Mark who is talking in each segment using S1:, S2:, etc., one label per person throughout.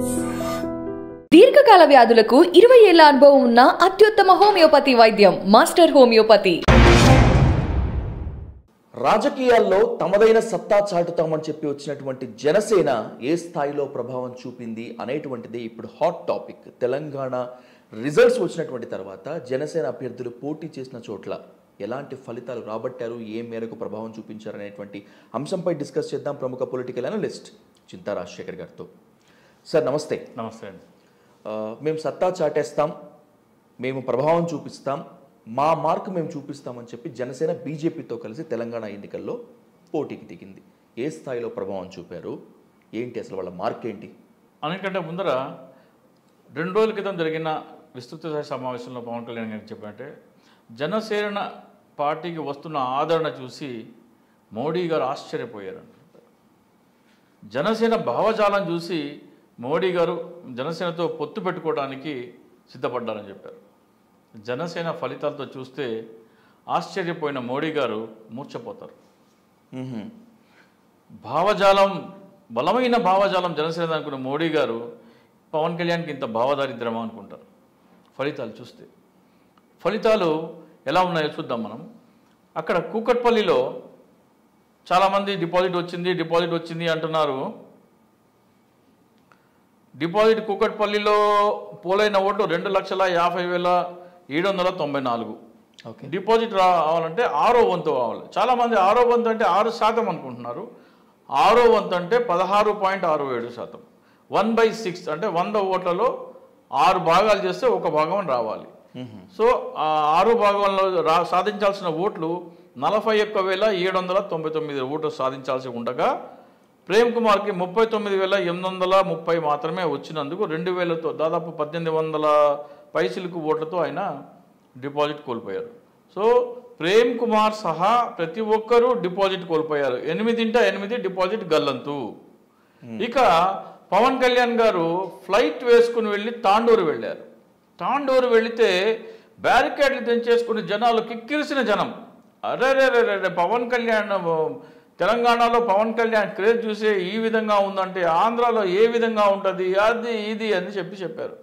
S1: దీర్ఘకాల వ్యాధులకు ఇరవై ఏళ్ల అనుభవం ఉన్న అత్యుత్తమ హోమియోపతి వైద్యం మాస్టర్ హోమియోపతి
S2: రాజకీయాల్లో తమదైన సత్తా చాటుతామని చెప్పి వచ్చినటువంటి జనసేన ఏ స్థాయిలో ప్రభావం చూపింది అనేటువంటిది ఇప్పుడు హాట్ టాపిక్ తెలంగాణ రిజల్ట్స్ వచ్చినటువంటి తర్వాత జనసేన అభ్యర్థులు పోటీ చేసిన చోట్ల ఎలాంటి ఫలితాలు రాబట్టారు ఏ మేరకు ప్రభావం చూపించారు అనేటువంటి అంశంపై డిస్కస్ చేద్దాం ప్రముఖ పొలిటికల్ అనలిస్ట్ చింతా రాజశేఖర్ గారితో సార్ నమస్తే
S3: నమస్తే అండి
S2: ఆ, మేము సత్తా చాటేస్తాం మేము ప్రభావం చూపిస్తాం మా మార్క్ మేము చూపిస్తామని చెప్పి జనసేన బీజేపీతో కలిసి తెలంగాణ ఎన్నికల్లో పోటీకి దిగింది ఏ స్థాయిలో ప్రభావం చూపారు ఏంటి అసలు వాళ్ళ మార్క్ ఏంటి
S3: అన్నికంటే ముందర రెండు రోజుల క్రితం జరిగిన విస్తృత స్థాయి సమావేశంలో పవన్ కళ్యాణ్ గారు చెప్పినట్టే జనసేన పార్టీకి వస్తున్న ఆదరణ చూసి మోడీ గారు ఆశ్చర్యపోయారంట జనసేన భావజాలం చూసి మోడీ గారు జనసేనతో పొత్తు పెట్టుకోవడానికి సిద్ధపడ్డారని చెప్పారు జనసేన ఫలితాలతో చూస్తే ఆశ్చర్యపోయిన మోడీ గారు మూర్ఛపోతారు
S2: మ్మ్హ.
S3: భావజాలం బలమైన భావజాలం జనసేన అనుకున్న మోడీ గారు పవన్ కళ్యాణ్కి ఇంత భావదారిద్రమా అనుకుంటారు ఫలితాలు చూస్తే ఫలితాలు ఎలా ఉన్నాయో చూద్దాం మనం అక్కడ కూకట్పల్లిలో చాలామంది డిపాజిట్ వచ్చింది డిపాజిట్ వచ్చింది అంటున్నారు డిపాజిట్ కూకట్పల్లిలో పోలైన ఓట్లు రెండు లక్షల యాభై వేల ఏడు వందల తొంభై నాలుగు
S2: ఓకే
S3: డిపాజిట్ రావాలంటే ఆరో వంతు కావాలి చాలామంది ఆరో వంతు అంటే ఆరు శాతం అనుకుంటున్నారు ఆరో వంతు అంటే పదహారు పాయింట్ ఆరు ఏడు శాతం వన్ బై సిక్స్ అంటే వంద ఓట్లలో ఆరు భాగాలు చేస్తే ఒక భాగం రావాలి సో ఆ ఆరు భాగంలో రా సాధించాల్సిన ఓట్లు నలభై ఒక్క వేల ఏడు వందల తొంభై తొమ్మిది ఓట్లు సాధించాల్సి ఉండగా ప్రేమ్ కుమార్కి ముప్పై తొమ్మిది వేల ఎనిమిది వందల ముప్పై మాత్రమే వచ్చినందుకు రెండు వేలతో దాదాపు పద్దెనిమిది వందల పైసలకు ఓట్లతో ఆయన డిపాజిట్ కోల్పోయారు సో ప్రేమ్ కుమార్ సహా ప్రతి ఒక్కరూ డిపాజిట్ కోల్పోయారు ఎనిమిదింట ఎనిమిది డిపాజిట్ గల్లంతు ఇక పవన్ కళ్యాణ్ గారు ఫ్లైట్ వేసుకుని వెళ్ళి తాండూరు వెళ్ళారు తాండూరు వెళితే బ్యారికేడ్లు తెంచేసుకుని జనాలు కిక్కిరిసిన జనం అరే రే రే రే రే, పవన్ కళ్యాణ్ ఓ, తెలంగాణలో పవన్ కళ్యాణ్ క్రేజ్ చూసే ఈ విధంగా ఉందంటే ఆంధ్రాలో ఏ విధంగా ఉంటుంది అది ఇది అని చెప్పి చెప్పారు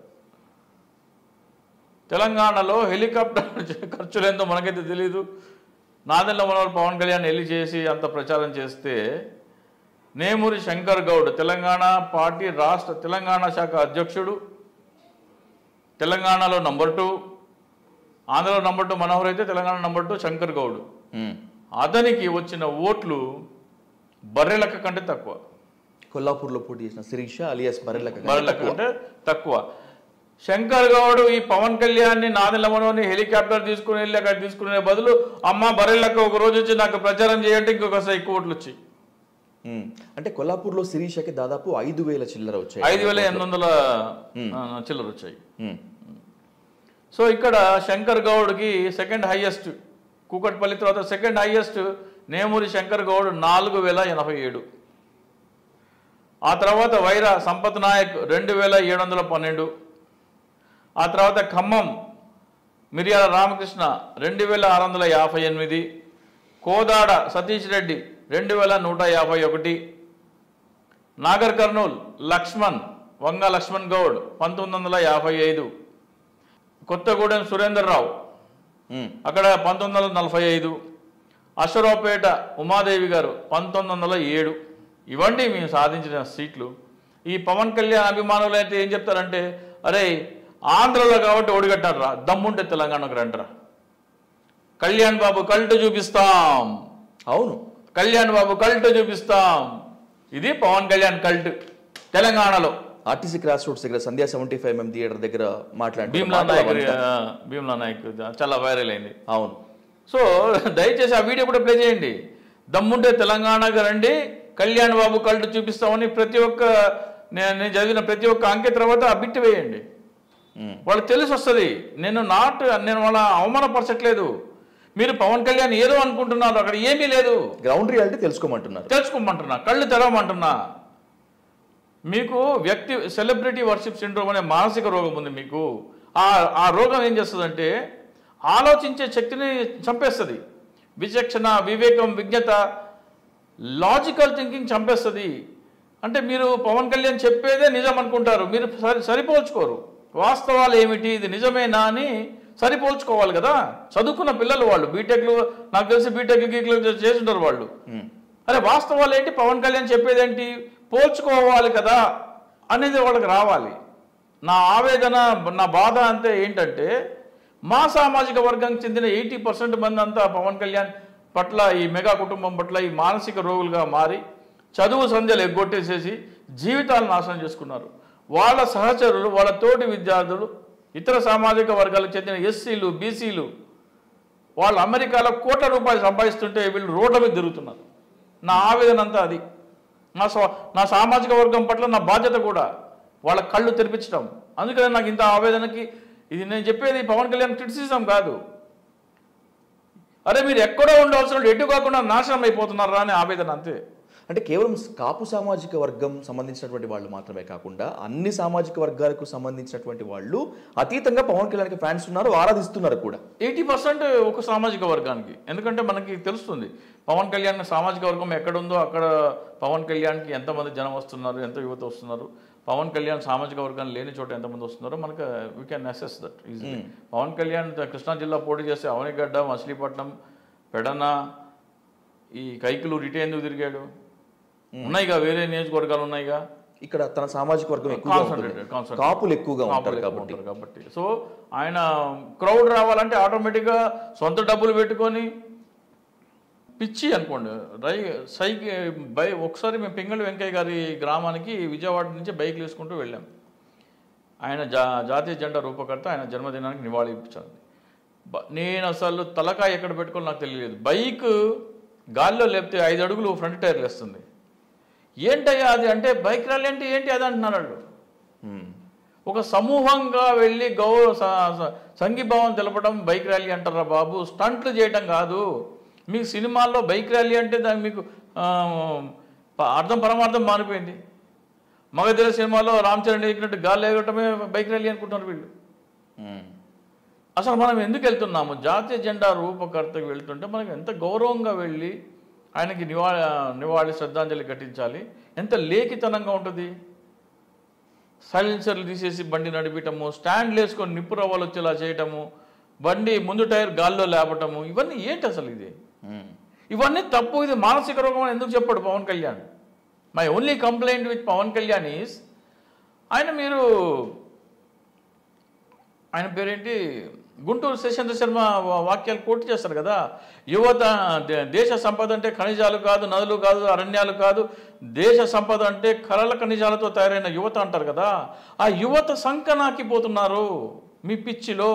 S3: తెలంగాణలో హెలికాప్టర్ ఖర్చులు ఎంతో మనకైతే తెలియదు నాదెల్ల మనవరు పవన్ కళ్యాణ్ వెళ్ళి చేసి అంత ప్రచారం చేస్తే నేమూరి శంకర్ గౌడ్ తెలంగాణ పార్టీ రాష్ట్ర తెలంగాణ శాఖ అధ్యక్షుడు తెలంగాణలో నంబర్ టూ ఆంధ్రలో నంబర్ టూ మనోహర్ అయితే Telangana number two Shankar Goud
S2: hmm.
S3: అతనికి వచ్చిన ఓట్లు బర్రెలక్క కంటే తక్కువ
S2: కొల్లాపూర్లో పోటీ చేసిన శిరీష అలియాస్ బరెల్లక
S3: బర్రెలక్క కంటే తక్కువ శంకర్ గౌడ్ ఈ పవన్ కళ్యాణ్ ని నాదెల్లమనోని హెలికాప్టర్ తీసుకుని వెళ్ళి అక్కడ తీసుకునే బదులు అమ్మ బర్రెలక్క ఒక రోజు వచ్చి నాకు ప్రచారం చేయంటే ఇంకొకసారి ఎక్కువ ఓట్లు వచ్చాయి
S2: మ్మ్. అంటే కొల్లాపూర్లో శిరీషకి దాదాపు ఐదు వేల చిల్లర వచ్చాయి
S3: ఐదు వేల ఎనిమిది వందల ఆ, చిల్లర వచ్చాయి
S2: మ్మ్.
S3: సో ఇక్కడ శంకర్ గౌడ్కి సెకండ్ హైయెస్ట్ కూకట్పల్లి తర్వాత సెకండ్ హైయెస్ట్ నేమూరి శంకర్ గౌడ్ నాలుగు వేల ఎనభై ఏడు ఆ తర్వాత వైరా సంపత్ నాయక్ రెండు వేల ఏడు వందల పన్నెండు ఆ తర్వాత ఖమ్మం మిరియాల రామకృష్ణ రెండు వేల ఆరు వందల యాభై ఎనిమిది కోదాడ సతీష్ రెడ్డి రెండు వేల నూట యాభై ఒకటి నాగర్ కర్నూల్ లక్ష్మణ్ వంగ లక్ష్మణ్ గౌడ్ పంతొమ్మిది వందల యాభై ఐదు కొత్తగూడెం సురేందర్ రావు
S2: మ్మ్.
S3: అక్కడ పంతొమ్మిది వందల నలభై ఐదు అశ్వరావుపేట ఉమాదేవి గారు పంతొమ్మిది వందల ఏడు ఇవండి మేము సాధించిన సీట్లు ఈ పవన్ కళ్యాణ్ అభిమానులు అయితే ఏం చెప్తారంటే అరే ఆంధ్రలో కాబట్టి ఓడిగట్టారు రా దమ్ముంటే తెలంగాణకు రండిరా కళ్యాణ్ బాబు కల్టు చూపిస్తాం
S2: అవును
S3: కళ్యాణ్ బాబు కల్టు చూపిస్తాం ఇది పవన్ కళ్యాణ్ కల్ట్ తెలంగాణలో
S2: ఆర్టీసీ క్రాస్ రోడ్స్ దగ్గర Sandhya seventy five MM theatre దగ్గర మాట్లాడి
S3: భీమ్లా నాయక్ ఆ, భీమ్లా నాయక్ చాలా వైరల్ అయింది
S2: అవును
S3: సో దయచేసి ఆ వీడియో కూడా ప్లే చేయండి దమ్ముంటే తెలంగాణకు రండి కళ్యాణ్ బాబు కళ్ళు చూపిస్తామని ప్రతి ఒక్క నేను నేను చదివిన ప్రతి ఒక్క అంకె తర్వాత ఆ బిట్ వేయండి
S2: మ్మ్.
S3: వాళ్ళకి తెలిసి వస్తుంది నేను నాట్ నేను వాళ్ళ అవమానపరచట్లేదు మీరు పవన్ కళ్యాణ్ ఏదో అనుకుంటున్నారు అక్కడ ఏమీ లేదు
S2: గ్రౌండ్ రియాలిటీ తెలుసుకోమంటున్నారు
S3: తెలుసుకోమంటున్నా కళ్ళు తెరవమంటున్నా మీకు వ్యక్తి సెలబ్రిటీ వర్షిప్ సిండ్రోమ్ అనే మానసిక రోగం ఉంది మీకు ఆ ఆ రోగం ఏం చేస్తుందంటే ఆలోచించే శక్తిని చంపేస్తుంది విచక్షణ వివేకం విజ్ఞత లాజికల్ థింకింగ్ చంపేస్తుంది అంటే మీరు పవన్ కళ్యాణ్ చెప్పేదే నిజం అనుకుంటారు మీరు సరి సరిపోల్చుకోరు వాస్తవాలు ఏమిటి ఇది నిజమేనా అని సరిపోల్చుకోవాలి కదా చదువుకున్న పిల్లలు వాళ్ళు బీటెక్లు నాకు తెలిసి బీటెక్ గీక్లు చేస్తుంటారు వాళ్ళు అరే వాస్తవాలు ఏంటి పవన్ కళ్యాణ్ చెప్పేదేంటి పోల్చుకోవాలి కదా అనేది వాళ్ళకి రావాలి నా ఆవేదన నా బాధ అంతే ఏంటంటే మా సామాజిక వర్గానికి చెందిన ఎయిటీ పర్సెంట్ మంది అంతా పవన్ కళ్యాణ్ పట్ల ఈ మెగా కుటుంబం పట్ల ఈ మానసిక రోగులుగా మారి చదువు సంధ్యలు ఎగ్గొట్టేసేసి జీవితాలు నాశనం చేసుకున్నారు వాళ్ళ సహచరులు వాళ్ళ తోటి విద్యార్థులు ఇతర సామాజిక వర్గాలకు చెందిన ఎస్సీలు బీసీలు వాళ్ళు అమెరికాలో కోట్ల రూపాయలు సంపాదిస్తుంటే వీళ్ళు రోడ్ల మీద తిరుగుతున్నారు నా ఆవేదన అంతా అది నా స్వ- నా సామాజిక వర్గం పట్ల నా బాధ్యత కూడా వాళ్ళ కళ్ళు తెరిపించడం అందుకని నాకు ఇంత ఆవేదనకి ఇది నేను చెప్పేది పవన్ కళ్యాణ్ క్రిటిసిజం కాదు అరే మీరు ఎక్కడో ఉండవలసిన వాళ్ళు ఎటు కాకుండా నాశనం అయిపోతున్నారా అనే ఆవేదన అంతే
S2: అంటే కేవలం కాపు సామాజిక వర్గం సంబంధించినటువంటి వాళ్ళు మాత్రమే కాకుండా అన్ని సామాజిక వర్గాలకు సంబంధించినటువంటి వాళ్ళు అతీతంగా పవన్ కళ్యాణ్కి ఫ్యాన్స్ ఉన్నారు ఆరాధిస్తున్నారు కూడా
S3: ఎయిటీ పర్సెంట్ ఒక సామాజిక వర్గానికి ఎందుకంటే మనకి తెలుస్తుంది పవన్ కళ్యాణ్ సామాజిక వర్గం ఎక్కడ ఉందో అక్కడ పవన్ కళ్యాణ్కి ఎంతమంది జనం వస్తున్నారు ఎంత యువత వస్తున్నారు పవన్ కళ్యాణ్ సామాజిక వర్గాన్ని లేని చోట ఎంతమంది వస్తున్నారో మనకు we can assess that easy Pawan Kalyan త- కృష్ణా జిల్లా పోటీ చేస్తే అవనిగడ్డ మచిలీపట్నం పెడన ఈ కైకులు రిటే ఎందుకు తిరిగాడు ఉన్నాయిగా వేరే నియోజకవర్గాలు ఉన్నాయిగా
S2: ఇక్కడ తన సామాజిక వర్గం ఎక్కువగా ఉంటుంది
S3: Concentrated, concentrated.
S2: కాపులు ఎక్కువగా ఉంటారు
S3: కాపులు ఎక్కువ
S2: కాబట్టి
S3: ఉంటారు కాబట్టి సో ఆయన క్రౌడ్ రావాలంటే ఆటోమేటిక్గా సొంత డబ్బులు పెట్టుకొని పిచ్చి అనుకోండి రై సైకి బై ఒకసారి మేము పింగళి వెంకయ్య గారి గ్రామానికి విజయవాడ నుంచి బైక్లు వేసుకుంటూ వెళ్ళాం ఆయన జా జాతీయ జెండా రూపకర్త ఆయన జన్మదినానికి నివాళి ఇప్పించాను బ- నేను అసలు తలకాయ ఎక్కడ పెట్టుకోవాలో నాకు తెలియలేదు బైక్ గాల్లో లేపితే ఐదు అడుగులు ఫ్రంట్ టైర్లు వేస్తుంది ఏంటయ్యా అది అంటే బైక్ ర్యాలీ అంటే ఏంటి అది అంటున్నారు వాళ్ళు
S2: మ్మ్.
S3: ఒక సమూహంగా వెళ్ళి గౌరవ స- స- సంఘీభావం తెలపడం బైక్ ర్యాలీ అంటారా బాబు స్టంట్లు చేయటం కాదు మీకు సినిమాల్లో బైక్ ర్యాలీ అంటే దానికి మీకు ఆ, ప- అర్థం పరమార్థం మారిపోయింది మగధీర సినిమాలో రామ్ చరణ్ ఎక్కినట్టు గాలి ఎగటమే బైక్ ర్యాలీ అనుకుంటున్నారు వీళ్ళు
S2: మ్మ్.
S3: అసలు మనం ఎందుకు వెళ్తున్నాము జాతీయ జెండా రూపకర్తకు వెళ్తుంటే మనకి ఎంత గౌరవంగా వెళ్ళి ఆయనకి నివాళి నివాళి శ్రద్ధాంజలి ఘటించాలి ఎంత లేఖితనంగా ఉంటుంది సైలెన్సర్లు తీసేసి బండి నడిపించటము స్టాండ్లు వేసుకొని నిప్పు రవ్వలు వచ్చేలా చేయటము బండి ముందు టైర్ గాల్లో లేపటము ఇవన్నీ ఏంటి అసలు ఇది
S2: మ్మ్.
S3: ఇవన్నీ తప్పు ఇది మానసిక రోగం అని ఎందుకు చెప్పాడు Pawan Kalyan my only complaint with Pawan Kalyan is ఆయన మీరు ఆయన పేరేంటి గుంటూరు శశేంద్ర శర్మ వా- వాక్యాలు కోట్ చేస్తారు కదా యువత దే- దేశ సంపద అంటే ఖనిజాలు కాదు నదులు కాదు అరణ్యాలు కాదు దేశ సంపద అంటే కలల ఖనిజాలతో తయారైన యువత అంటారు కదా ఆ యువత సంకనాకిపోతున్నారు మీ పిచ్చిలో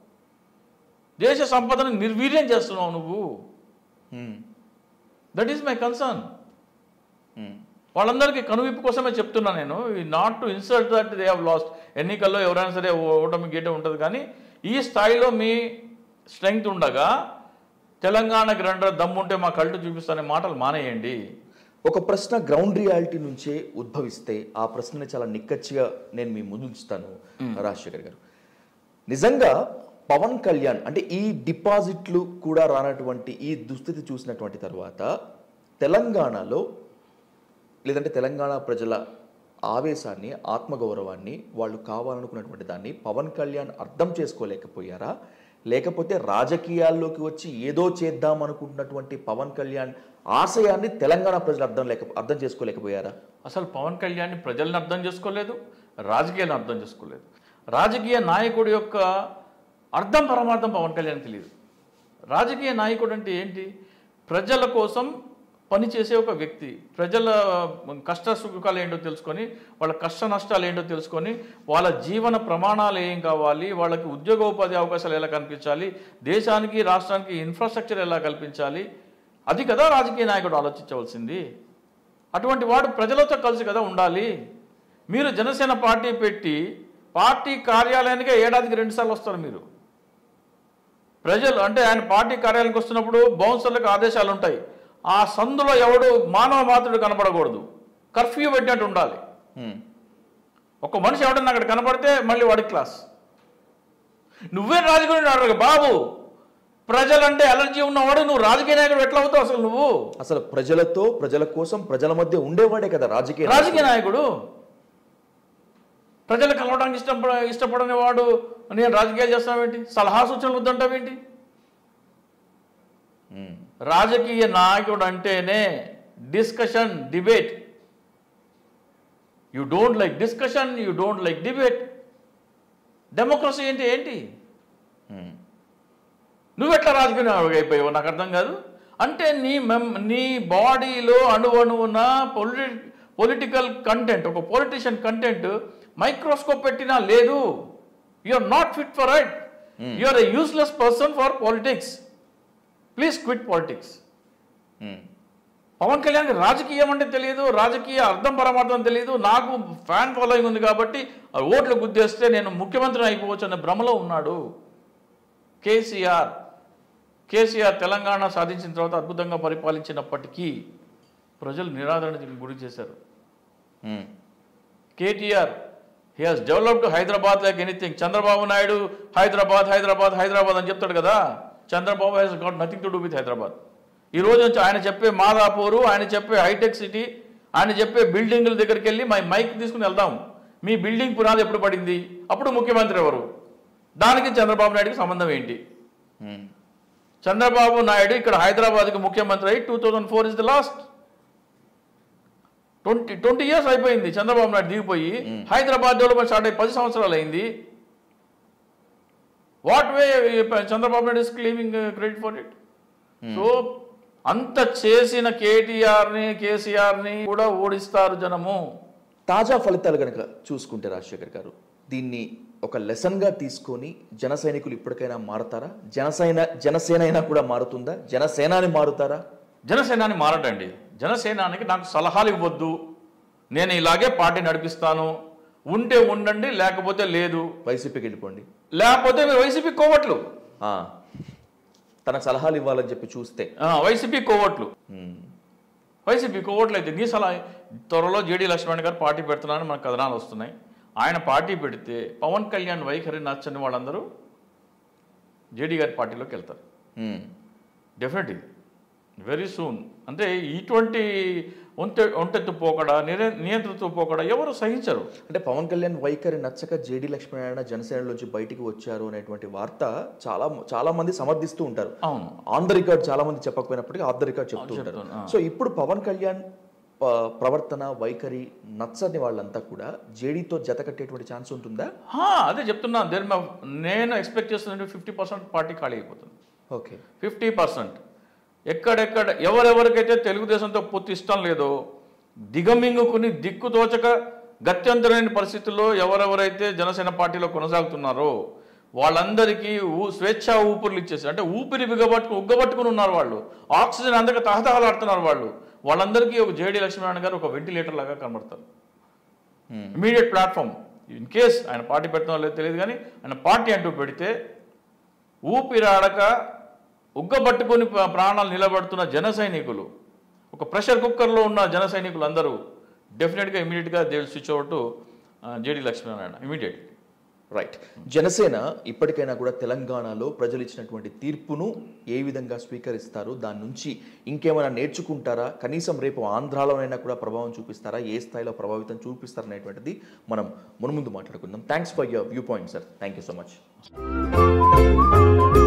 S3: దేశ సంపదను నిర్వీర్యం చేస్తున్నావు నువ్వు
S2: hmm.
S3: That is my concern
S2: hmm.
S3: వాళ్ళందరికీ కనువిప్పు కోసమే చెప్తున్నా నేను not to insult that they have lost ఎన్నికల్లో ఎవరైనా సరే ఓటమి గీట ఉంటుంది కానీ ఈ స్థాయిలో మీ స్ట్రెంగ్త్ ఉండగా తెలంగాణకి రెండు దమ్ముంటే మా కళ్ళు చూపిస్తానే మాటలు మానేయండి
S2: ఒక ప్రశ్న గ్రౌండ్ రియాలిటీ నుంచే ఉద్భవిస్తే ఆ ప్రశ్నని చాలా నిక్కచ్చిగా నేను మీ ముందు ఉంచుతాను రాజశేఖర్ గారు నిజంగా పవన్ కళ్యాణ్ అంటే ఈ డిపాజిట్లు కూడా రానటువంటి ఈ దుస్థితి చూసినటువంటి తర్వాత తెలంగాణలో లేదంటే తెలంగాణ ప్రజల ఆవేశాన్ని ఆత్మగౌరవాన్ని వాళ్ళు కావాలనుకున్నటువంటి దాన్ని పవన్ కళ్యాణ్ అర్థం చేసుకోలేకపోయారా లేకపోతే రాజకీయాల్లోకి వచ్చి ఏదో చేద్దాం అనుకుంటున్నటువంటి పవన్ కళ్యాణ్ ఆశయాన్ని తెలంగాణ ప్రజలు అర్థం లేక అర్థం చేసుకోలేకపోయారా
S3: అసలు పవన్ కళ్యాణ్ ప్రజల్ని అర్థం చేసుకోలేదు రాజకీయాలను అర్థం చేసుకోలేదు రాజకీయ నాయకుడి యొక్క అర్థం పరమార్థం పవన్ కళ్యాణ్ తెలియదు రాజకీయ నాయకుడు అంటే ఏంటి ప్రజల కోసం పనిచేసే ఒక వ్యక్తి ప్రజల కష్ట సుఖాలు ఏంటో తెలుసుకొని వాళ్ళ కష్ట నష్టాలు ఏంటో తెలుసుకొని వాళ్ళ జీవన ప్రమాణాలు ఏం కావాలి వాళ్ళకి ఉద్యోగోపాధి అవకాశాలు ఎలా కల్పించాలి దేశానికి రాష్ట్రానికి ఇన్ఫ్రాస్ట్రక్చర్ ఎలా కల్పించాలి అది కదా రాజకీయ నాయకుడు ఆలోచించవలసింది అటువంటి వాడు ప్రజలతో కలిసి కదా ఉండాలి మీరు జనసేన పార్టీ పెట్టి పార్టీ కార్యాలయానికే ఏడాదికి రెండుసార్లు వస్తారు మీరు ప్రజలు అంటే ఆయన పార్టీ కార్యాలయానికి వస్తున్నప్పుడు బౌన్సర్లకు ఆదేశాలు ఉంటాయి ఆ సందులో ఎవడు మానవ మాత్రుడు కనపడకూడదు కర్ఫ్యూ పెట్టినట్టు ఉండాలి
S2: హ్మ్.
S3: ఒక మనిషి ఎవడన్నా అక్కడ కనపడితే మళ్ళీ వాడి క్లాస్ నువ్వే రాజకీయ బాబు ప్రజలంటే అలర్జీ ఉన్నవాడు నువ్వు రాజకీయ నాయకుడు ఎట్లా అవుతావు అసలు నువ్వు
S2: అసలు ప్రజలతో ప్రజల కోసం ప్రజల మధ్య ఉండేవాడే కదా రాజకీయ
S3: రాజకీయ నాయకుడు ప్రజలు కలవడానికి ఇష్టపడ ఇష్టపడని వాడు నేను రాజకీయాలు చేస్తావేంటి సలహా సూచనలు వద్దంటావేంటి
S2: ఉమ్,
S3: రాజకీయ నాయకుడు అంటేనే discussion debate you don't like discussion you don't like debate democracy ఏంటి ఏంటి
S2: ఉమ్,
S3: నువ్వెట్లా రాజకీయ నాయకుడు అయిపోయావు నాకు అర్థం కాదు అంటే నీ మెమ్ నీ బాడీలో అణువణువున పొలిటి పొలిటికల్ కంటెంట్ ఒక పొలిటీషియన్ కంటెంట్ మైక్రోస్కోప్ పెట్టినా లేదు are not fit for it are a useless person for politics please quit politics
S2: um.
S3: Pavan కళ్యాణ్కి రాజకీయం అంటే తెలియదు రాజకీయ అర్థం పరమార్థం తెలియదు నాకు ఫ్యాన్ ఫాలోయింగ్ ఉంది కాబట్టి ఆ ఓట్లు గుద్దేస్తే నేను ముఖ్యమంత్రి అయిపోవచ్చు అనే భ్రమలో ఉన్నాడు కేసీఆర్ కేసీఆర్ తెలంగాణ సాధించిన తర్వాత అద్భుతంగా పరిపాలించినప్పటికీ ప్రజలు నిరాదరణకు గురి చేశారు
S2: um.
S3: KTR he has developed Hyderabad like anything Chandrababu Naidu Hyderabad Hyderabad Hyderabad అని చెప్తాడు కదా Chandrababu has got nothing to do with Hyderabad ఈ రోజు నుంచి ఆయన చెప్పే మాదాపూరు ఆయన చెప్పే హైటెక్ సిటీ ఆయన చెప్పే బిల్డింగుల దగ్గరికి వెళ్ళి మై మైక్ తీసుకుని వెళ్దాం మీ బిల్డింగ్ పునాది ఎప్పుడు పడింది అప్పుడు ముఖ్యమంత్రి ఎవరు దానికి చంద్రబాబు నాయుడుకి సంబంధం ఏంటి
S2: ఉమ్.
S3: చంద్రబాబు నాయుడు ఇక్కడ హైదరాబాద్కి ముఖ్యమంత్రి అయ్యి two thousand four is the last twenty twenty years అయిపోయింది చంద్రబాబు నాయుడు దిగిపోయి హైదరాబాద్ డెవలప్మెంట్ స్టార్ట్ అయ్యి పది సంవత్సరాలు అయింది what way Chandrababu Naidu is claiming credit for it so అంత చేసిన కేటీఆర్ని కేసీఆర్ని కూడా ఓడిస్తారు జనము
S2: తాజా ఫలితాలు కనుక చూసుకుంటే రాజశేఖర్ గారు దీన్ని ఒక లెసన్గా తీసుకొని జన సైనికులు ఇప్పటికైనా మారతారా జనసేన జనసేన అయినా కూడా మారుతుందా జనసేనాని మారుతారా
S3: జనసేనాని మారటండి జనసేనానికి నాకు సలహాలు ఇవ్వద్దు నేను ఇలాగే పార్టీ నడిపిస్తాను ఉంటే ఉండండి లేకపోతే లేదు
S2: వైసీపీకి వెళ్ళిపోండి
S3: లేకపోతే మీరు వైసీపీ కోవట్లు
S2: ఆ, తన సలహాలు ఇవ్వాలని చెప్పి చూస్తే
S3: ఆ, వైసీపీ కోవట్లు
S2: ఉమ్,
S3: వైసీపీ కోవట్లు అయితే నీ సలహా త్వరలో జేడీ లక్ష్మణ్ గారు పార్టీ పెడుతున్నారని మనకు కథనాలు వస్తున్నాయి ఆయన పార్టీ పెడితే పవన్ కళ్యాణ్ వైఖరి నచ్చని వాళ్ళందరూ జేడీ గారి పార్టీలోకి వెళ్తారు
S2: ఉమ్,
S3: డెఫినెట్లీ వెరీ సూన్ అంటే ఇటువంటి ఒంటె ఒంటెత్తు పోకడ నిరే నియంత్రితూ పోకడ ఎవరు సహించరు
S2: అంటే పవన్ కళ్యాణ్ వైఖరి నచ్చక జేడి లక్ష్మీనారాయణ జనసేనలోంచి బయటికి వచ్చారు అనేటువంటి వార్త చాలా చాలా మంది సమర్థిస్తూ ఉంటారు
S3: అవును
S2: ఆన్ ద రికార్డ్ చాలా మంది చెప్పకపోయినప్పటికీ ఆఫ్ ద రికార్డ్ చెప్తూ ఉంటారు
S3: చెప్తాను, ఆ.
S2: సో ఇప్పుడు పవన్ కళ్యాణ్ ఆ, ప్రవర్తన వైఖరి నచ్చని వాళ్ళంతా కూడా జేడీతో జత కట్టేటువంటి ఛాన్స్ ఉంటుందా
S3: హా, అదే చెప్తున్నా దేర్ నేను ఎక్స్పెక్ట్ చేస్తున్నట్టు ఫిఫ్టీ పర్సెంట్ పార్టీ ఖాళీ అయిపోతుంది
S2: ఓకే
S3: ఫిఫ్టీ పర్సెంట్ ఎక్కడెక్కడ ఎవరెవరికైతే తెలుగుదేశంతో పొత్తు ఇష్టం లేదో దిగమింగుకుని దిక్కు తోచక గత్యంతరమైన పరిస్థితుల్లో ఎవరెవరైతే జనసేన పార్టీలో కొనసాగుతున్నారో వాళ్ళందరికీ ఊ స్వేచ్ఛా ఊపిరిలు ఇచ్చేసి అంటే ఊపిరి బిగబట్టు ఉగ్గబట్టుకుని ఉన్నారు వాళ్ళు ఆక్సిజన్ అందక తహతహలాడుతున్నారు వాళ్ళు వాళ్ళందరికీ ఒక జేడీ లక్ష్మీనారాయణ గారు ఒక వెంటిలేటర్ లాగా కనబడతారు ఇమీడియట్ ప్లాట్ఫామ్ ఇన్ కేస్ ఆయన పార్టీ పెడుతున్నా లేదో తెలియదు కానీ ఆయన పార్టీ అంటూ పెడితే ఊపిరాడక ఉగ్గబట్టుకొని ప్ర- ప్రాణాలు నిలబడుతున్న జన సైనికులు ఒక ప్రెషర్ కుక్కర్లో ఉన్న జన సైనికులు అందరూ డెఫినెట్గా ఇమీడియట్గా they switch over to JD Lakshminarayana immediate
S2: right Janasena ఇప్పటికైనా కూడా తెలంగాణలో ప్రజలు ఇచ్చినటువంటి తీర్పును ఏ విధంగా స్వీకరిస్తారు దాని నుంచి ఇంకేమైనా నేర్చుకుంటారా కనీసం రేపు ఆంధ్రాలోనైనా కూడా ప్రభావం చూపిస్తారా ఏ స్థాయిలో ప్రభావితం చూపిస్తారనేటువంటిది మనం మున్ముందు మాట్లాడుకుందాం thanks for your view point sir thank you so much